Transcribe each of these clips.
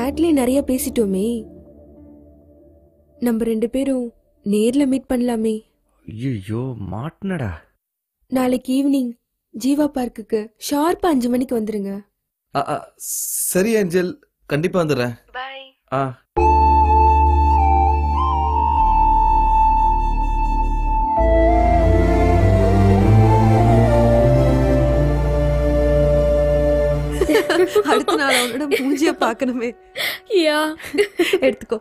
சாட்லயே நிறைய பேசிட்டோமே நம்ம ரெண்டு பேரும் நேர்ல மீட் பண்ணலாமே ஐயோ மாட்டினடா நாளைக்கு ஈவினிங் ஜீவா பார்க்குக்கு ஷார்ப்பா அஞ்சு மணிக்கு வந்துருங்க ஆ, ஆ, சரி ஏஞ்சல் கண்டிப்பா வந்துடுறேன் பாய் ஆ அடுத்த நாள் அவனோட மூஞ்சிய பார்க்கணுமே யா எடுத்துக்கோ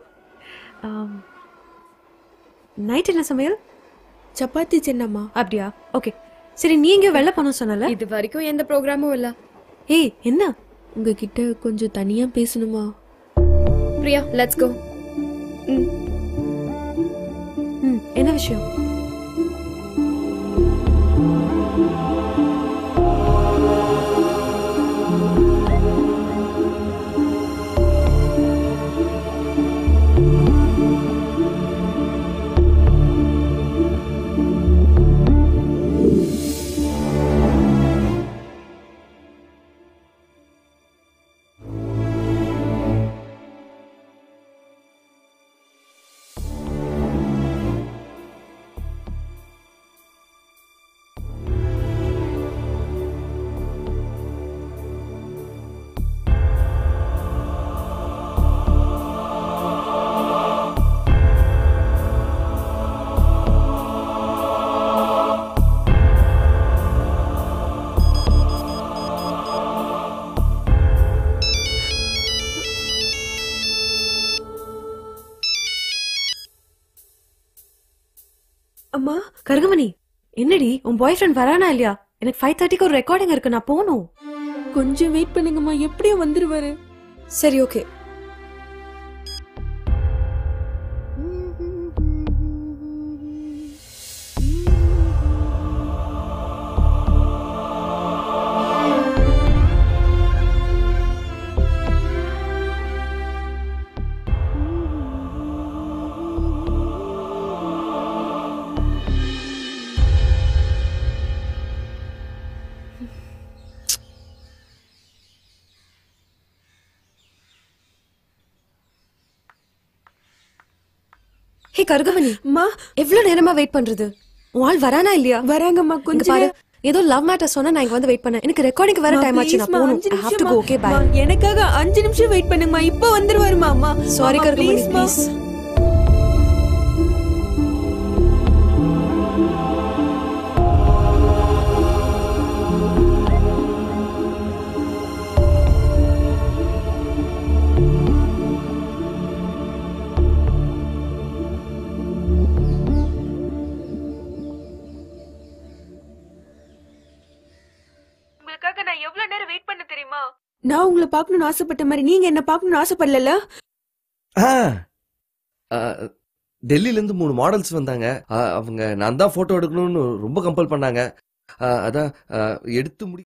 நைட் என்ன சமையல் சப்பாத்தி சின்னம்மா அப்படியா ஓகே சரி நீ எங்க வெளில போன சொன்னல இது வரைக்கும் எந்த ப்ரோக்ராமும் இல்ல ஏய் என்ன உங்ககிட்ட கொஞ்சம் தனியா பேசணுமா பிரியா லெட்ஸ் கோ ம் என்ன விஷயம் அம்மா கருகமணி என்னடி உன் பாய் ஃப்ரெண்ட் வரானா இல்லையா எனக்கு ஃபைவ் தேர்ட்டிக்கு ஒரு ரெக்கார்டிங் இருக்கு நான் போகணும் கொஞ்சம் வெயிட் பண்ணுங்கம்மா எப்படியும் வந்துருவாரு சரி ஓகே ஹே கருகமணி அம்மா எவ்வளவு நேரமா வெயிட் பண்றது உன் ஆள் வரானா இல்லையா வராங்கம்மா இங்க கொஞ்சம் பாரு ஏதோ லவ் மேட்டர் சொன்னா நான் இங்க வந்து வெயிட் பண்ணேன் எனக்கு ரெக்கார்டிங் வர அம்மா, டைம் ஆச்சு நான் please மா, போகணும் அஞ்சு ஐ ஹேவ் டு நிமிஷமா. கோ ஓகே பை அம்மா, எனக்காக அஞ்சு நிமிஷம் வெயிட் பண்ணுங்கம்மா இப்ப வந்துருவாருமா அம்மா சாரி அம்மா, கருகமணி please மா. ப்ளீஸ் உங்களுக்காக நான் எவ்வளவு நேரம் வெயிட் பண்ண தெரியுமா நான் உங்களை பார்க்கணும்னு ஆசைப்பட்ட மாதிரி நீங்க என்ன பார்க்கணும்னு ஆசைப்படல ஆ, ஆ, டெல்லில இருந்து மூணு மாடல்ஸ் வந்தாங்க ஆ, அவங்க நான் தான் போட்டோ எடுக்கணும்னு ரொம்ப கம்பல் பண்ணாங்க ஆ, அதான் ஆ, எடுத்து முடி